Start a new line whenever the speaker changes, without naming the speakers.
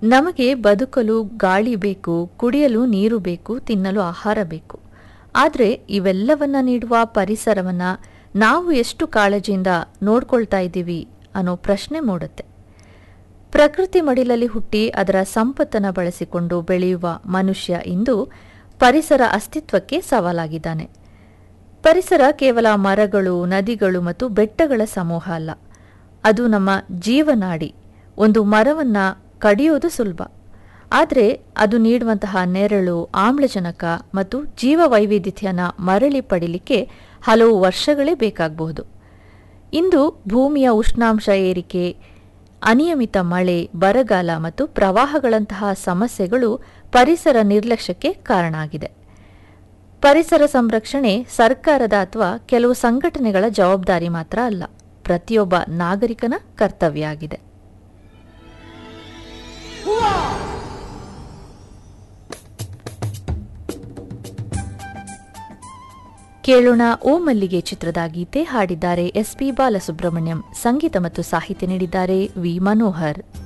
ನಮಗೆ ಬದುಕಲು ಗಾಳಿ ಬೇಕು ಕುಡಿಯಲು ನೀರು ಬೇಕು ತಿನ್ನಲು ಆಹಾರ ಬೇಕು ಆದರೆ ಇವೆಲ್ಲವನ್ನ ನೀಡುವ ಪರಿಸರವನ್ನ ನಾವು ಎಷ್ಟು ಕಾಳಜಿಯಿಂದ ನೋಡ್ಕೊಳ್ತಾ ಇದ್ದೀವಿ ಅನ್ನೋ ಪ್ರಶ್ನೆ ಮೂಡುತ್ತೆ ಪ್ರಕೃತಿ ಮಡಿಲಲ್ಲಿ ಹುಟ್ಟಿ ಅದರ ಸಂಪತ್ತನ್ನು ಬಳಸಿಕೊಂಡು ಬೆಳೆಯುವ ಮನುಷ್ಯ ಇಂದು ಪರಿಸರ ಅಸ್ತಿತ್ವಕ್ಕೆ ಸವಾಲಾಗಿದ್ದಾನೆ ಪರಿಸರ ಕೇವಲ ಮರಗಳು ನದಿಗಳು ಮತ್ತು ಬೆಟ್ಟಗಳ ಸಮೂಹ ಅಲ್ಲ ಅದು ನಮ್ಮ ಜೀವನಾಡಿ ಒಂದು ಮರವನ್ನ ಕಡಿಯೋದು ಸುಲಭ ಆದರೆ ಅದು ನೀಡುವಂತಹ ನೆರಳು ಆಮ್ಲಜನಕ ಮತ್ತು ಜೀವ ವೈವಿಧ್ಯತೆಯನ್ನ ಮರಳಿ ಪಡಿಲಿಕ್ಕೆ ಹಲವು ವರ್ಷಗಳೇ ಬೇಕಾಗಬಹುದು ಇಂದು ಭೂಮಿಯ ಉಷ್ಣಾಂಶ ಏರಿಕೆ ಅನಿಯಮಿತ ಮಳೆ ಬರಗಾಲ ಮತ್ತು ಪ್ರವಾಹಗಳಂತಹ ಸಮಸ್ಯೆಗಳು ಪರಿಸರ ನಿರ್ಲಕ್ಷ್ಯಕ್ಕೆ ಕಾರಣ ಆಗಿದೆ ಪರಿಸರ ಸಂರಕ್ಷಣೆ ಸರ್ಕಾರದ ಅಥವಾ ಕೆಲವು ಸಂಘಟನೆಗಳ ಜವಾಬ್ದಾರಿ ಮಾತ್ರ ಅಲ್ಲ ಪ್ರತಿಯೊಬ್ಬ ನಾಗರಿಕನ ಕರ್ತವ್ಯ ಆಗಿದೆ ಕೇಳೋಣ ಓ ಮಲ್ಲಿಗೆ ಚಿತ್ರದ ಗೀತೆ ಹಾಡಿದ್ದಾರೆ ಎಸ್ಪಿ ಬಾಲಸುಬ್ರಹ್ಮಣ್ಯಂ ಸಂಗೀತ ಮತ್ತು ಸಾಹಿತ್ಯ ನೀಡಿದ್ದಾರೆ ವಿ ಮನೋಹರ್